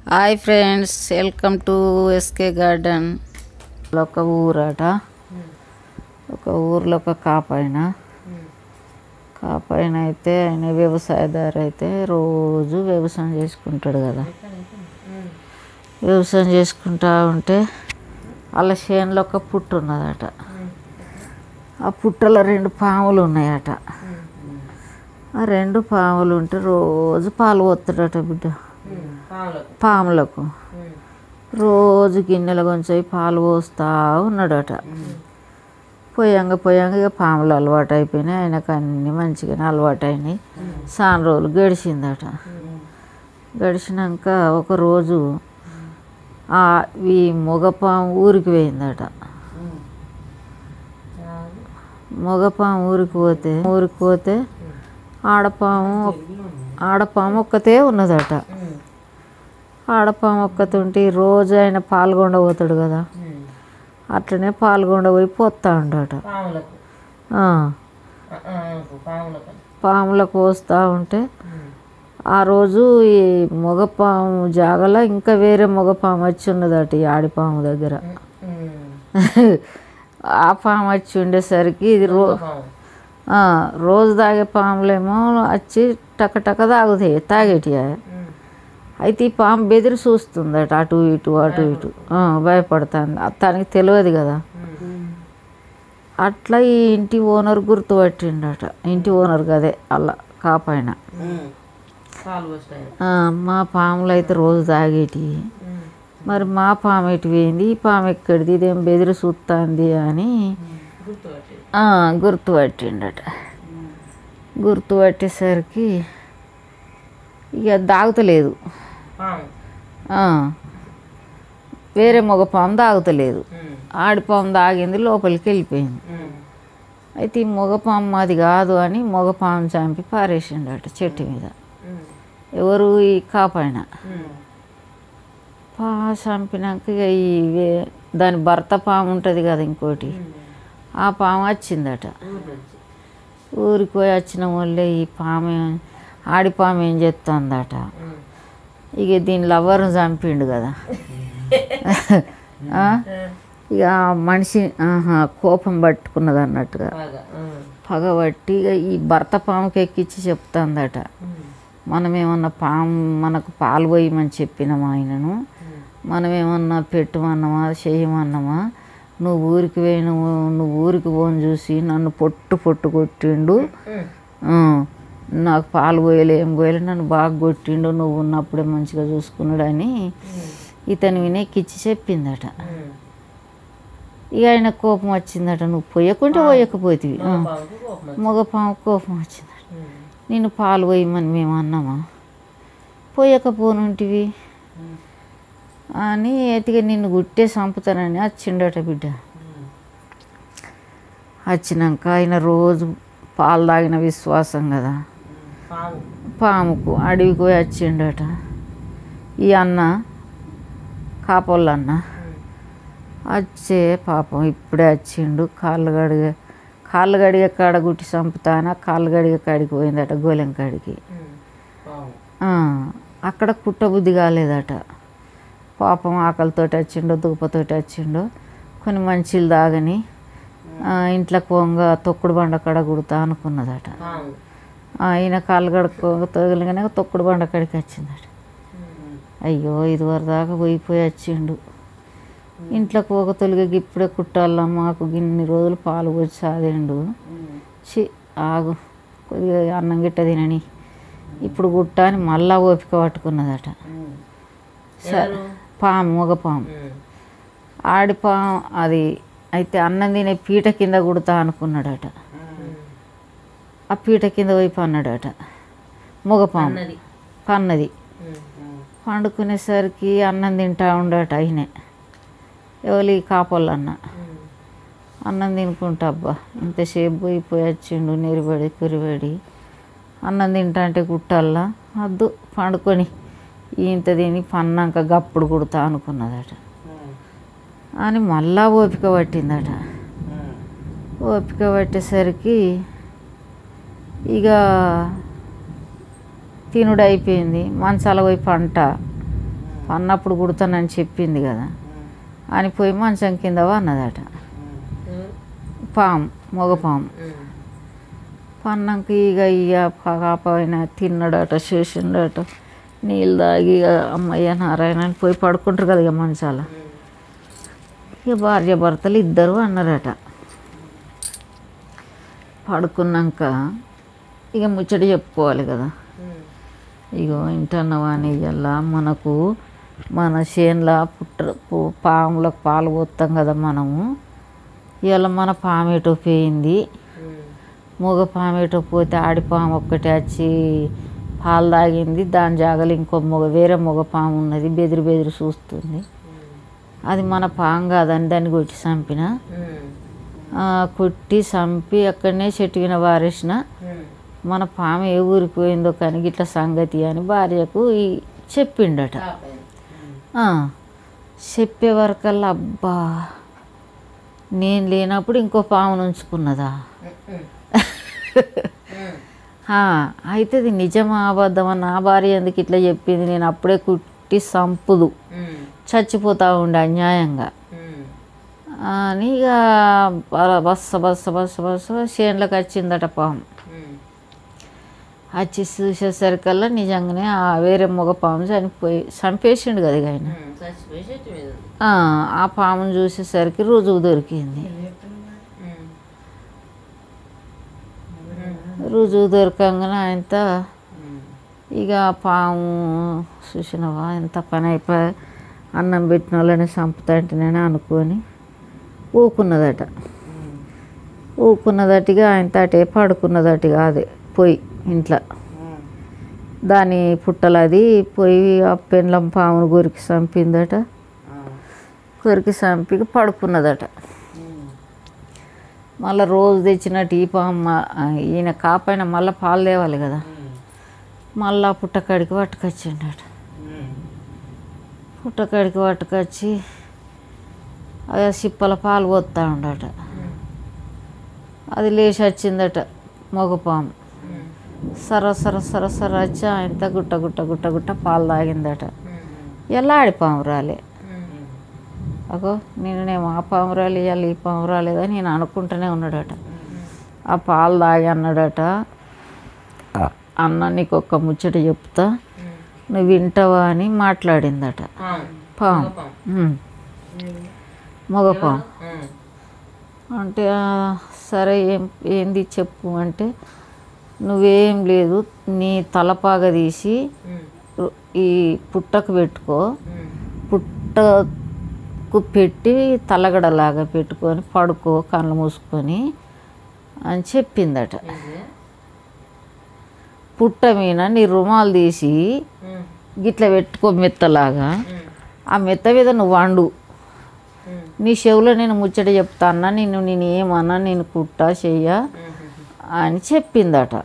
Hi friends welcome to SK garden ఒక ఊరట ఒక ఊర్లో ఒక కాపైన కాపైన అయితే ఆయన వ్యవసాయదారు అయితే రోజు వ్యవసాయం చేసుకుంటాడు కదా వ్యవసాయం చేసుకుంటా ఉంటే వాళ్ళ చేనులో ఒక పుట్టు ఉన్నదట ఆ పుట్టలో రెండు పాములు ఉన్నాయట ఆ రెండు పాములు ఉంటే రోజు పాలు పోతాడట బిడ్డ పాములకు రోజు గిన్నెల కొంచెం పాలు పోస్తా ఉన్నాడట పోయాంగ పోయాంగ ఇక పాములు అలవాటు అయిపోయినాయి ఆయనకు అన్ని మంచిగానే అలవాటు అయినాయి చాలా రోజులు గడిచిందట గడిచినాక ఒకరోజు ఆ ఈ మగపాము ఊరికి పోయిందట మగపాము ఊరికి పోతే ఊరికి పోతే ఆడపాము ఆడపాము ఒక్కతే ఉన్నదట ఆడపాము ఒక్కతుంటే రోజు ఆయన పాల్గొండ పోతాడు కదా అట్లనే పాల్గొండ పోయి పోతా ఉండట పాములకు ఆ, పాములకు పాములకు పోస్తూ ఉంటే ఆ రోజు ఈ మగపాము జాగల ఇంకా వేరే మగపాము వచ్చి ఉన్నదట ఈ ఆడిపాము దగ్గర ఆ పాము వచ్చి ఉండేసరికి ఇది రో ఆ, రోజు తాగే పాములేమో వచ్చి టక టక తాగుతాయి తాగేటి అయితే ఈ పాము బెదిరి చూస్తుందట అటు ఇటు అటు ఇటు ఆ, భయపడుతుంది తనకి తెలియదు కదా అట్లా ఈ ఇంటి ఓనర్ గుర్తుపట్టిండట ఇంటి ఓనర్ కదే అలా కాపాయన పాలు వస్తాయి ఆ, మా పాములు అయితే రోజు తాగేటి మరి మా పాము ఎటు పోయింది ఈ పాము ఎక్కడిది ఇదేం బెదిరి చూస్తుంది అని గుర్తుపట్టి ఆ, గుర్తుపట్టిండట గుర్తుపట్టేసరికి ఇక దాగుతలేదు పాము ఆ, వేరే మగ పాము దాగుతలేదు ఆడిపాము దాగింది లోపలికి వెళ్ళిపోయింది అయితే ఈ మగ పాము మాది కాదు అని మగ పాము చంపి పారేసిండట చెట్టు మీద ఎవరు ఈ కాపాయన పా చంపినాక ఇక ఈ వే- దాని భర్త పాము ఉంటుంది కదా ఇంకోటి ఆ పాము వచ్చిందట ఊరికి పోయి వచ్చిన వాళ్ళే ఈ పాము ఏం- ఆడి పాము ఏం చేస్తుందట ఇక దీని లవ్వర్ను చంపిండు కదా ఆ? ఇక ఆ మనిషి ఆహా, కోపం పట్టుకున్నది అన్నట్టుగా బాగా పగబట్టి ఇక ఈ భర్త పాముకి ఎక్కించి చెప్తుందట మనం ఏమన్నా పాము మనకు పాలు పోయమని చెప్పినామా ఆయనను మనం ఏమన్నా పెట్టమన్నామా చేయమన్నామా నువ్వు ఊరికి పోయిన నువ్వు ఊరికి పోని చూసి నన్ను పొట్టు పొట్టు కొట్టిండు ఆ, నాకు పాలు పోయలే ఏం పోయలే నన్ను బాగా కొట్టిండు నువ్వు ఉన్నప్పుడే మంచిగా చూసుకున్నాడు అని ఇతను వినేకిచ్చి చెప్పిందట ఇక ఆయన కోపం వచ్చిందట నువ్వు పోయకుంటే పోయకపోతివి ఆ. పాముకు కోపం మగ పాము కోపం వచ్చిందట నేను పాలు పోయమని మేము అన్నామా పోయకపోనుంటివి అని ఎతిగా నిన్ను గుట్టే చంపుతానని వచ్చిండట బిడ్డ వచ్చినాక ఆయన రోజు పాలు తాగిన విశ్వాసం కదా పాము పాముకు అడవికి పోయి వచ్చిండట ఈ అన్న కాపోళ్ళ అన్న వచ్చే పాపం ఇప్పుడే వచ్చిండు కాళ్ళు గడిగ కాళ్ళు గడిగ కాడ గుట్టి చంపుతానా కాళ్ళు గడిగ కాడికి పోయిందట గోలెం కాడికి పాము ఆ, అక్కడ కుట్టబుద్ధి కాలేదట పాపం ఆకలితోటి వచ్చిండో దుప్పతోటి వచ్చిండో కొన్ని మంచిలు తాగని ఆ, ఇంట్లోకి పొంగ తొక్కుడు బండ కాడ కుడతా అనుకున్నదట పాము ఆ, ఈయన కాళ్ళు గడుకో తగిలిగానే తొక్కుడు బండ కాడికి వచ్చిందట అయ్యో ఇదివరకు దాకా పోయిపోయి వచ్చిండు ఇంట్లోకి ఒక తొలిగా ఇప్పుడే కుట్టాలా మాకు గిన్ని రోజులు పాలు పోసి సాదిండు చి ఆగు కొద్దిగా అన్నం గిట్ట తినని ఇప్పుడు గుట్ట అని మళ్ళా ఓపిక పట్టుకున్నదట స- పాము మగ పాము ఆడి పాము అది అయితే అన్నం తినే పీట కింద కుడతా అనుకున్నాడట ఆ పీట కింద పోయి పన్నాడట మగ పాము అన్నది పన్నది పండుకునేసరికి అన్నం తింటా ఉండట ఆయనే ఎవరి కాపోళ్ళన్న అన్నం తినుకుంటా అబ్బా ఇంతసేపు పోయి పోయి వచ్చిండు నిరుబడి కురిబడి అన్నం తింటా అంటే కుట్టాలా వద్దు పండుకొని ఇంత తిని పన్నాక గప్పుడు కుడతా అనుకున్నదట అని మళ్ళా ఓపిక పట్టిందట ఓపిక పట్టేసరికి ఇక తినుడు అయిపోయింది మంచాల పోయి పంట అన్నప్పుడు కుడతానని చెప్పింది కదా అని పోయి మంచం కింద అన్నదట పాము మగ పాము పన్నాక ఇక ఇక కాకపోయినా తిన్నాడట చేసిండట నీళ్ళు తాగి ఇక అమ్మయ్య నారాయణ అని పోయి పడుకుంటారు కదా ఇక మంచాల ఇక భార్య భర్తలు ఇద్దరు అన్నారట పడుకున్నాక ఇక ముచ్చట చెప్పుకోవాలి కదా ఇగో ఇంటన్నవా అని ఇలా మనకు మన చేనులో పుట్ట పు- పాములకు పాలు పోస్తాం కదా మనము ఇవాళ మన పామేటో పోయింది మూగ పామేటో పోతే ఆడి పాము ఒక్కటి వచ్చి పాలు తాగింది దాని జాగలు ఇంకో మొగ వేరే మొగ పాము ఉన్నది బెదిరి బెదిరి చూస్తుంది అది మన పాము కాదని దాన్ని కొట్టి చంపిన ఆ, కొట్టి చంపి అక్కడనే చెట్టు కింద వారేసిన మన పాము ఏ ఊరికి పోయిందో కానీ ఇట్లా సంగతి అని భార్యకు ఈ చెప్పిండట ఆ, చెప్పే వరకల్లా అబ్బా నేను లేనప్పుడు ఇంకో పామును ఉంచుకున్నదా ఆ, అయితే ఇది నిజమా అబద్ధమా నా భార్య ఎందుకు ఇట్లా చెప్పింది నేను అప్పుడే కుట్టి సంపుదు చచ్చిపోతా ఉండే అన్యాయంగా అని ఇక బ- బస్స బస్స బస్స బస్స చేనులకు వచ్చిందట పాము వచ్చి చూసేసరికల్లా నిజంగానే ఆ వేరే మగ పాము చనిపోయి చంపేసిండు కదా ఇక ఆయన ఆ, ఆ పామును చూసేసరికి రుజువు దొరికింది రుజువు దొరకంగానే ఆయనతో ఇక ఆ పాము చూసినవా ఎంత పని అయిపోయి అన్నం పెట్టిన వాళ్ళని చంపుతాంటేనే అనుకొని ఊకున్నదట ఊకున్నదటిగా ఆయన తాటే పడుకున్నదటిగా అదే పోయి ఇంట్లో దాని పుట్టలది పోయి ఆ పెండ్లం పామును కొరికి చంపిందట కొరికి చంపి పడుకున్నదట మళ్ళీ రోజు తెచ్చినట్టు ఈ పాము మా- ఈయన కాపైన మళ్ళీ పాలు తేవాలి కదా మళ్ళా పుట్టకాడికి పట్టుకొచ్చిండట పుట్టకాడికి పట్టుకొచ్చి అదే సిప్పల పాలు పోతా ఉండట అది లేచి వచ్చిందట మగపాము సర సర సర సర వచ్చి ఆయనతో గుట్ట గుట్ట గుట్ట గుట్ట పాలు తాగిందట ఎలా ఆడి పాము రాలే అగో నేనేమో ఆ పాము రాలి ఇవాళ ఈ పాము రాలేదని నేను అనుకుంటూనే ఉన్నాడట ఆ పాలు తాగి అన్నాడట అన్న నీకు ఒక్క ముచ్చట చెప్తా నువ్వు వింటావా అని మాట్లాడిందట పాము ఉమ్. మగ పాము అంటే "ఆ, సరే ఏం ఏంది చెప్పు అంటే నువ్వేం లేదు నీ తలపాగ తీసి రు- ఈ పుట్టకు పెట్టుకో పుట్టకు పెట్టి తలగడలాగా పెట్టుకొని పడుకో కళ్ళు మూసుకొని అని చెప్పిందట పుట్ట మీద నీ రుమాలు తీసి గిట్ల పెట్టుకో మెత్తలాగా ఆ మెత్త మీద నువ్వు వండు నీ చెవులో నేను ముచ్చట చెప్తాన్నా నిన్ను నేను ఏమన్నా నేను కుట్టా చెయ్య అని చెప్పిందట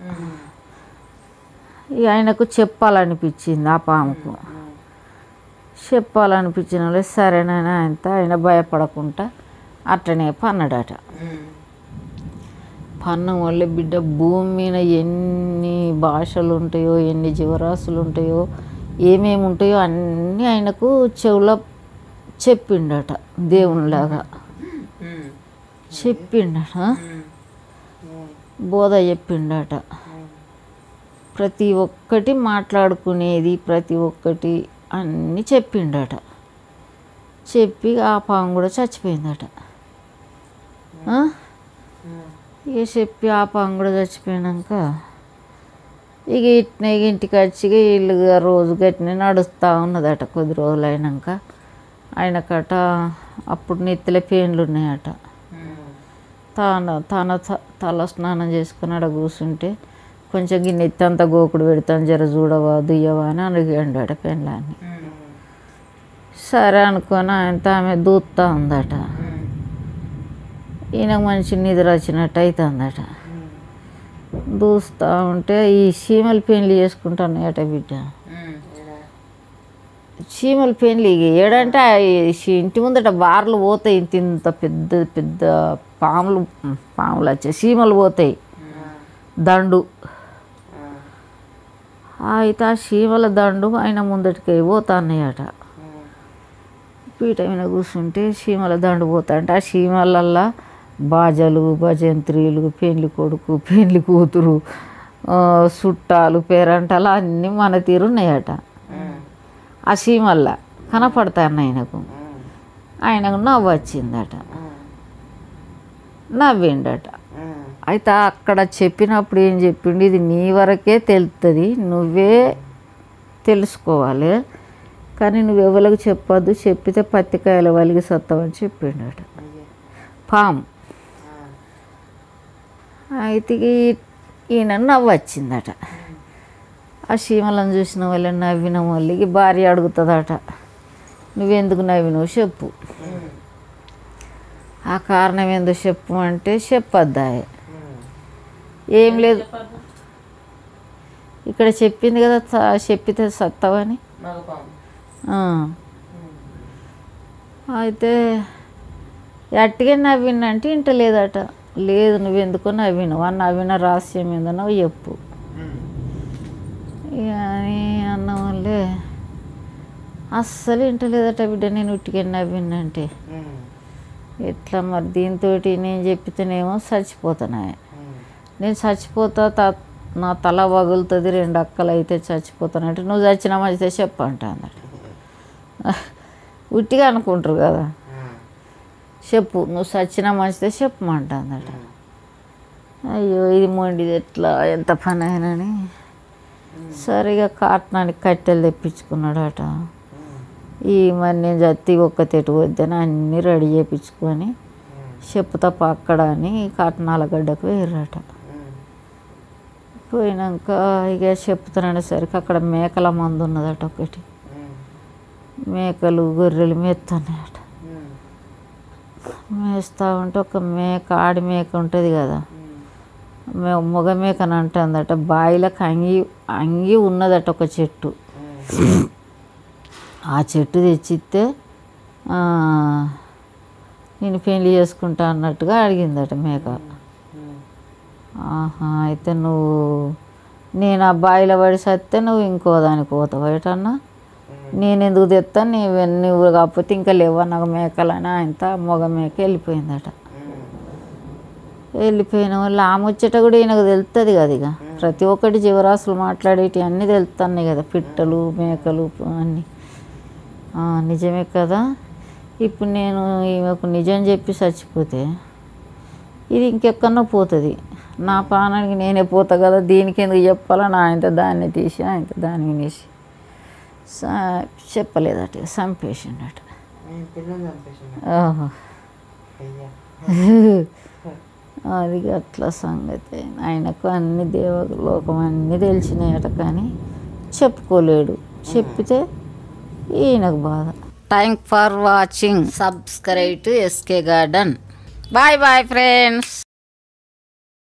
ఇక ఆయనకు చెప్పాలనిపించింది ఆ పాముకు చెప్పాలనిపించిన వాళ్ళు సరేనని ఆయనతో ఆయన భయపడకుండా అట్లనే పన్నాడట పన్నం వల్ల బిడ్డ భూమి మీద ఎన్ని భాషలు ఉంటాయో ఎన్ని జీవరాశులు ఉంటాయో ఏమేమి ఉంటాయో అన్నీ ఆయనకు చెవులో చెప్పిండట దేవునిలాగా చెప్పిండట బోధ చెప్పిండట ప్రతి ఒక్కటి మాట్లాడుకునేది ప్రతి ఒక్కటి అన్నీ చెప్పిండట చెప్పి ఆ పాము కూడా చచ్చిపోయిందట ఆ? ఇక చెప్పి ఆ పాము కూడా చచ్చిపోయినాక ఇక ఇట్నే ఇక ఇంటికి వచ్చి ఇక వీళ్ళు ఇక రోజు గట్టినే నడుస్తూ ఉన్నదట కొద్ది రోజులు అయినాక ఆయనకట అప్పుడు నెత్తిలో పెయిన్లు ఉన్నాయట తన తన త- తల స్నానం చేసుకుని ఆడ కూర్చుంటే కొంచెం ఈ నెత్తి అంతా గోకుడు పెడతాను జర చూడవా దుయ్యవా అని అడిగాడు పెళ్ళాన్ని సరే అనుకొని ఆయనతో ఆమె దూత్తా ఉందట ఈయన మంచి నిద్ర వచ్చినట్టు అవుతుందట దూస్తూ ఉంటే ఈ చీమల పెళ్ళి చేసుకుంటానట బిడ్డ చీమల పెళ్ళి ఇక ఏడంటే ఆ ఈ ఇంటి ముందట బార్లు పోతాయి ఇంత ఇంత పెద్ద పెద్ద పాములు పాములు వచ్చాయి చీమలు పోతాయి దండు అయితే ఆ చీమల దండు ఆయన ముందటికి పోతున్నాయట పీట మీద కూర్చుంటే చీమల దండు పోతా అంటే ఆ చీమలల్లా బాజలు భజంత్రీలు పెండ్లి కొడుకు పెండ్లి కూతురు ఆ, చుట్టాలు పేరంటాలు అన్నీ మన తీరు ఉన్నాయట ఆ చీమల్లా కనపడతాను ఆయనకు ఆయనకు నవ్వు వచ్చిందట నవ్విండట అయితే అక్కడ చెప్పినప్పుడు ఏం చెప్పిండు ఇది నీ వరకే తెలుస్తుంది నువ్వే తెలుసుకోవాలి కానీ నువ్వు ఎవరికి చెప్పొద్దు చెప్పితే పత్తికాయల వలిగి సత్తావని చెప్పిండట పాము అయితే ఈ- ఈయన నవ్వు వచ్చిందట ఆ చీమలను చూసిన వాళ్ళు నవ్విన వాళ్ళకి భార్య అడుగుతుందట నువ్వెందుకు నవ్వినవు చెప్పు ఆ కారణం ఎందుకు చెప్పు అంటే చెప్పొద్దాయే ఏం లేదు ఇక్కడ చెప్పింది కదా స- చెప్పితే సత్తవని మగపాము ఆ. అయితే ఎట్టిగా నవ్వినంటే ఇంట లేదట లేదు నువ్వెందుకో నవ్వినవు ఆ నవ్విన రహస్యం ఏందనో చెప్పు ఇక అని అన్న వాళ్ళే అస్సలు ఇంట లేదట బిడ్డ నేను ఉట్టిగా నవ్వినంటే ఎట్లా మరి దీంతో నేను చెప్పితేనేమో చచ్చిపోతానా నేను చచ్చిపోతా త నా తల పగులుతుంది రెండు అక్కలు అయితే చచ్చిపోతానంటే నువ్వు చచ్చినా మంచిదే చెప్పు అంట అన్నట్టు ఉట్టిగా అనుకుంటారు కదా చెప్పు నువ్వు చచ్చినా మంచిదే చెప్పమంట అన్నట్టు అయ్యో ఇది మొండిది ఎట్లా ఎంత పని అయినని సరిగా కాటనానికి కట్టెలు తెప్పించుకున్నాడట ఈ మరి నేను జత్తి ఒక్క తెటు వద్దని అన్నీ రెడీ చేయించుకొని చెప్పుతా పక్కడ అని కాటనాల గడ్డకు వేయరట పోయినాక ఇక చెప్తాననేసరికి అక్కడ మేకల మందు ఉన్నదట ఒకటి మేకలు గొర్రెలు మేస్తున్నాయట మేస్తూ ఉంటే ఒక మేక ఆడి మేక ఉంటుంది కదా మే మగ మేకని అంటుందట బాయిలకు అంగి అంగి ఉన్నదట ఒక చెట్టు ఆ చెట్టు తెచ్చిస్తే ఆ, నేను పెళ్లి చేసుకుంటా అన్నట్టుగా అడిగిందట మేక ఆహా అయితే నువ్వు నేను ఆ బాయిలో పడి సత్తే నువ్వు ఇంకో దానికి పోతావు ఏటన్నా నేను ఎందుకు తెస్తాను నీవు నువ్వు కాకపోతే ఇంకా లేవా నాకు మేకలని ఆయనతో ఆ మగ మేక వెళ్ళిపోయిందట వెళ్ళిపోయిన వాళ్ళు ఆ ముచ్చట కూడా ఈయనకు తెలుస్తుంది కదా ఇక ప్రతి ఒక్కటి జీవరాశులు మాట్లాడేటి అన్నీ తెలుస్తున్నాయి కదా పిట్టలు మేకలు అన్నీ ఆ, నిజమే కదా ఇప్పుడు నేను ఈమెకు నిజం చెప్పి చచ్చిపోతే ఇది ఇంకెక్కడో పోతుంది నా ప్రాణానికి నేనే పోతా కదా దీనికి ఎందుకు చెప్పాలా నా ఆయన దాన్ని తీసి ఆయన దాన్ని వినేసి స- చెప్పలేదట ఇక చంపేసిండట పిల్లలు చంపేసిన ఓహో అయ్యా అది అట్లా సంగతి ఆయనకు అన్ని దేవలోకం అన్నీ తెలిసినాయట కానీ చెప్పుకోలేడు చెప్పితే ఈయనకు బాధ thank for watching subscribe to SK garden bye bye friends